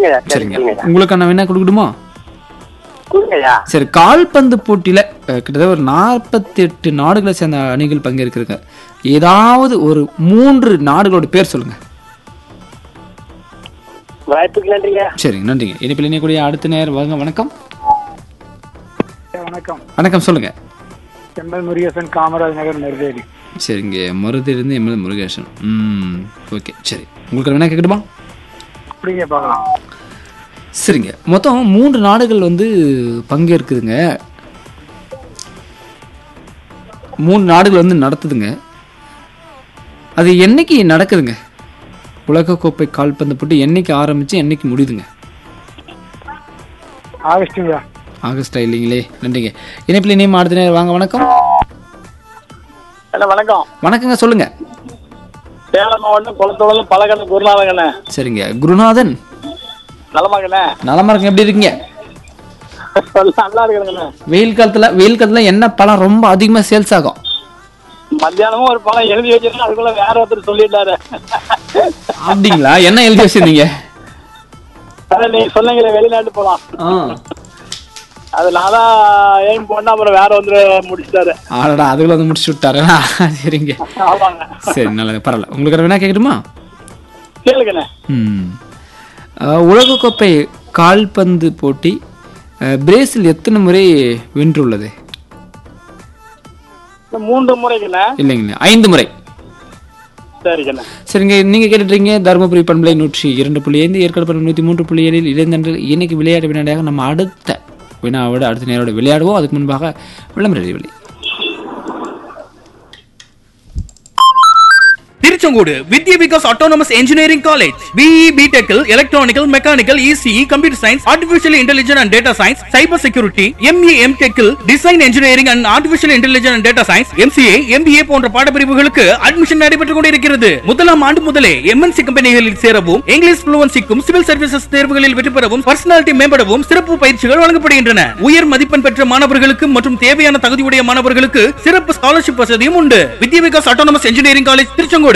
சரிங்கய்யா சரி சரிங்க சரிங்கய்யா உங்களுக்கு நான் என்ன கொடுக்கணுமா கொடுங்கய்யா சரி கால்பந்து போட்டியில அஹ், கிட்டத்தட்ட ஒரு நாற்பத்தி எட்டு நாடுகளை சேர்ந்த அணிகள் பங்கேற்கிறாங்க ஏதாவது ஒரு மூன்று நாடுகளோட பேர் சொல்லுங்க வாய்ப்புக்கு நன்றிங்க சரிங்க நன்றிங்க இனிப்பில் இணையக்கூடிய அடுத்த நேரம் வாங்க வணக்கம் வணக்கம் வணக்கம் சொல்லுங்க செம்பல் முருகேசன் காமராஜ் நகர் நெருதேரி சரிங்க மருதிலிருந்து எம்எல் முருகேசன் ம் ஓகே சரி உங்களுக்கு வேணா கேட்கட்டுமா அப்படிங்க பார்க்கலாம் சரிங்க மொத்தம் மூன்று நாடுகள் வந்து பங்கேற்குதுங்க மூணு நாடுகள் வந்து நடத்துதுங்க அது என்னைக்கு நடக்குதுங்க உலகக்கோப்பை கால்பந்து போட்டி என்னைக்கு ஆரம்பிச்சு என்னைக்கு முடியுதுங்க ஆகஸ்ட்டுங்களா ஆகஸ்டா இல்லைங்களே நன்றிங்க இணைப்பில் இணையம் அடுத்த நேரம் வாங்க வணக்கம் ஹலோ வணக்கம் வணக்கங்க சொல்லுங்க சேலம் மாவட்டம் குளத்தோடலும் பழகண்ண குருநாதங்கண்ணே சரிங்க குருநாதன் நலமாங்கண்ணே நலமா இருக்குங்க எப்படி இருக்கீங்க நல்லா இருக்குதுங்கண்ணே வெயில் காலத்துல வெயில் காலத்துல என்ன பழம் ரொம்ப அதிகமா சேல்ஸ் ஆகும் மத்தியானமும் ஒரு பழம் எழுதி வச்சிருக்கேன் அதுக்குள்ள வேற ஒருத்தர் சொல்லிட்டாரு அப்படிங்களா என்ன எழுதி வச்சிருந்தீங்க அதான் நீங்க சொன்னீங்களே வெளிநாட்டு போலாம் ஆ அது நான் தான் எய்ம் பண்ண அப்புறம் வேற வந்து முடிச்சிட்டாரு ஆடா அதுக்குள்ள வந்து முடிச்சு விட்டாரா சரிங்க ஆமாங்க சரி நல்லது பரவாயில்ல உங்களுக்கு வேணா கேட்கட்டுமா கேளுங்கண்ணே ம் அஹ், உலகக்கோப்பை கால்பந்து போட்டி அஹ், பிரேசில் எத்தனை முறை வென்றுள்ளது இந்த மூன்று முறைக்குண்ணே இல்லைங்கண்ணா ஐந்து முறை சரிங்கண்ணே சரிங்க நீங்க கேட்டுட்டீங்க தருமபுரி பண்பலை நூற்றி இரண்டு புள்ளி ஐந்து ஏற்காடு பண்பலை நூற்றி மூன்று புள்ளி ஏழில் இளைஞர்கள் இன்னைக்கு விளையாட்டு வினாடியாக நம்ம அடுத்த வினாவோட அடுத்த நேரோட விளையாடுவோம் அதுக்கு முன்பாக விளம்பர இடைவெளி Tiruchengode Vidya Vikas autonomous engineering college BE பிடெக்கில் electronical mechanical ECE computer science artificial intelligence and data science cyber security MA M டெக்கில் design engineering and artificial intelligence and data science MCA MBA போன்ற பாடப்பிரிவுகளுக்கு அட்மிஷன் நடைபெற்றுக் கொண்டிருக்கிறது முதலாம் ஆண்டு முதலே எம்என்சி கம்பெனிகளில் சேரவும் இங்கிலீஷ் புளுவன்சிக்கும் சிவில் சர்வீசஸ் தேர்வுகளில் வெற்றி பெறவும் பர்சனாலிட்டி மேம்படவும் சிறப்பு பயிற்சிகள் வழங்கப்படுகின்றன உயர் மதிப்பெண் பெற்ற மாணவர்களுக்கு மற்றும் தேவையான தகுதியுடைய மாணவர்களுக்கு சிறப்பு ஸ்காலர்ஷிப் வசதியும் உண்டு Vidya Vikas autonomous engineering college Tiruchengode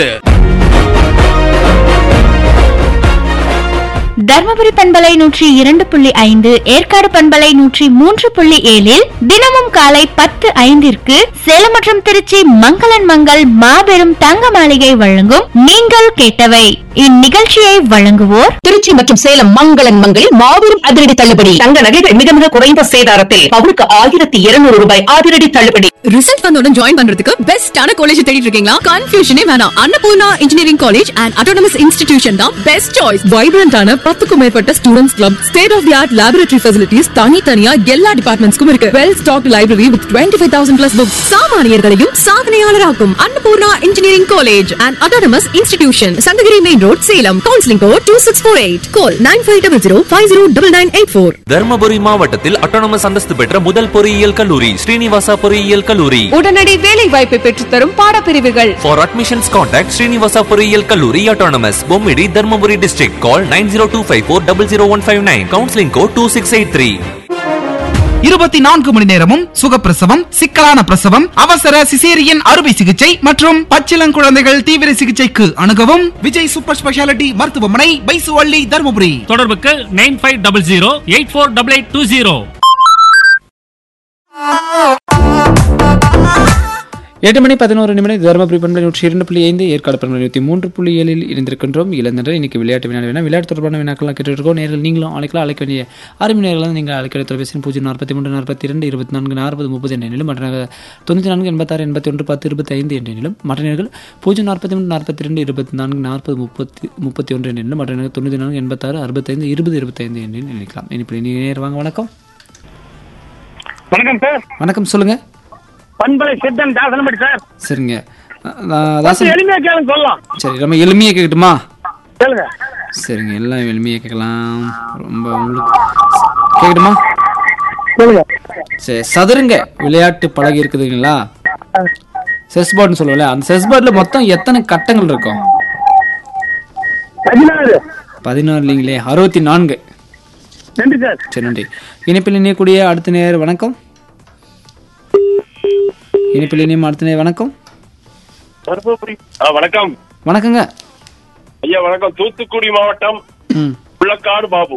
Dharmapuri பண்பலை நூற்றி இரண்டு புள்ளி ஐந்து ஏற்காடு பண்பலை நூற்றி மூன்று புள்ளி ஏழில் தினமும் காலை பத்து ஐந்திற்கு சேலம் மற்றும் திருச்சி மங்களன் மங்கள் மாபெரும் தங்க மாளிகை வழங்கும் நீங்கள் கேட்டவை இந்நிகழ்ச்சியை வழங்குவோர் திருச்சி மற்றும் சேலம் மங்களன் மங்களில் மாபெரும் அதிரடி தள்ளுபடி தங்க நகைகள் மிக மிக குறைந்த சேதாரத்தில் பவுனுக்கு ஆயிரத்தி இருநூறு ரூபாய் அதிரடி தள்ளுபடி ரிசல்ட் வந்தவுடன் ஜாயின் பண்றதுக்கு பெஸ்டான காலேஜ் தேடிட்டு இருக்கீங்களா கன்ஃபியூஷனே வேணாம் Annapoorna engineering college and autonomous institution தான் பெஸ்ட் சாய்ஸ் வைப்ரண்டான பத்துக்கும் மேற்பட்ட students club state of the art laboratory facilities தனித்தனியா எல்லா டிபார்ட்மெண்ட்ஸ்க்கும் இருக்கு well stock library with twenty five thousand plus books சாமானியர்களையும் சாதனையாளராக்கும் Annapoorna engineering college and autonomous institution Sankagiri main road Salem counselling code two six four eight call nine five double zero five zero double nine eight four Dharmapuri மாவட்டத்தில் autonomous அந்தஸ்து பெற்ற முதல் பொறியியல் கல்லூரி ஸ்ரீனிவாசா பொறியியல் கல்லூரி உடனடி வேலை வாய்ப்பை பெற்றுத்தரும் பாடப்பிரிவுகள் ஃபார் அட்மிஷன்ஸ் கான்டாக்ட் ஸ்ரீனிவாசா பொறியியல் கல்லூரி autonomous Bommidi Dharmapuri district call nine zero two five four double zero one five nine counselling code two six eight three இருபத்தி நான்கு மணி நேரமும் சுகப்பிரசவம் சிக்கலான பிரசவம் அவசர சிசேரியன் அறுவை சிகிச்சை மற்றும் பச்சிளங்குழந்தைகள் தீவிர சிகிச்சைக்கு அணுகவும் விஜய் சூப்பர் ஸ்பெஷாலிட்டி மருத்துவமனை பைசுவள்ளி தருமபுரி தொடர்புக்கு nine five double zero eight four double eight two zero எட்டு மணி பதினோரு நிமிடம் தருமபுரி பண்பலை நூற்றி இரண்டு புள்ளி ஐந்து ஏற்காடு பண்பலை நூற்றி மூன்று புள்ளி ஏழில் இணைந்திருக்கின்றோம் இளைஞர்கள் இன்னைக்கு விளையாட்டு வினாடி வேணா விளையாட்டு தொடர்பான வினாக்கள்லாம் கேட்டுட்டு இருக்கோம் நேரில் நீங்களும் அழைக்கலாம் அழைக்க வேண்டிய ஆரம்பி நேரில் நீங்கள் அழைக்கிற தொலைபேசி பூஜ்ஜியம் நாற்பத்தி மூன்று நாற்பத்தி ரெண்டு இருபத்தி நான்கு நாற்பது முப்பது என்ற எண்ணிலும் மற்ற தொண்ணூற்றி நான்கு எண்பத்தாறு எண்பத்தி ஒன்று பத்து இருபத்தி ஐந்து என்ற எண்ணிலும் மற்ற நேர்கள் பூஜ்ஜியம் நாற்பத்தி மூன்று நாற்பத்தி ரெண்டு இருபத்தி நான்கு நாற்பது முப்பத்தி முப்பத்தி ஒன்று என்ற எண்ணிலும் மற்ற நேர்கள் தொண்ணூற்றி நான்கு எண்பத்தாறு அறுபத்தைந்து இருபது இருபத்தைந்து எண்ணில் நினைக்கலாம் இனி நீ நேர் வாங்க வணக்கம் வணக்கம் சார் வணக்கம் சொல்லுங்க பண்பலை சித்தன் தாசனப்படி சார் சரிங்க நான் தாசன் எளிமையா கேளுங்க சொல்லலாம் சரி நம்ம எளிமையாக கேட்கட்டுமா கேளுங்க சரிங்க எல்லாம் எளிமையாக கேட்கலாம் ரொம்ப உங்களுக்கு கேட்கட்டுமா சொல்லுங்க சரி சதுரங்க விளையாட்டு பழகி இருக்குதுங்களா செஸ் போர்டுன்னு சொல்லுவல அந்த செஸ் போர்டில் மொத்தம் எத்தனை கட்டங்கள் இருக்கும் பதினாறு பதினாறு இல்லைங்களே அறுபத்தி நான்கு நன்றி சார் சரி நன்றி இணைப்பில் இணையக்கூடிய அடுத்த நேர் வணக்கம் இணைப்பில் இணையம் அடுத்த நேர் வணக்கம் தர்மபுரி ஆ, வணக்கம் வணக்கங்க ஐயா வணக்கம் தூத்துக்குடி மாவட்டம் ம் புள்ளக்காடு பாபு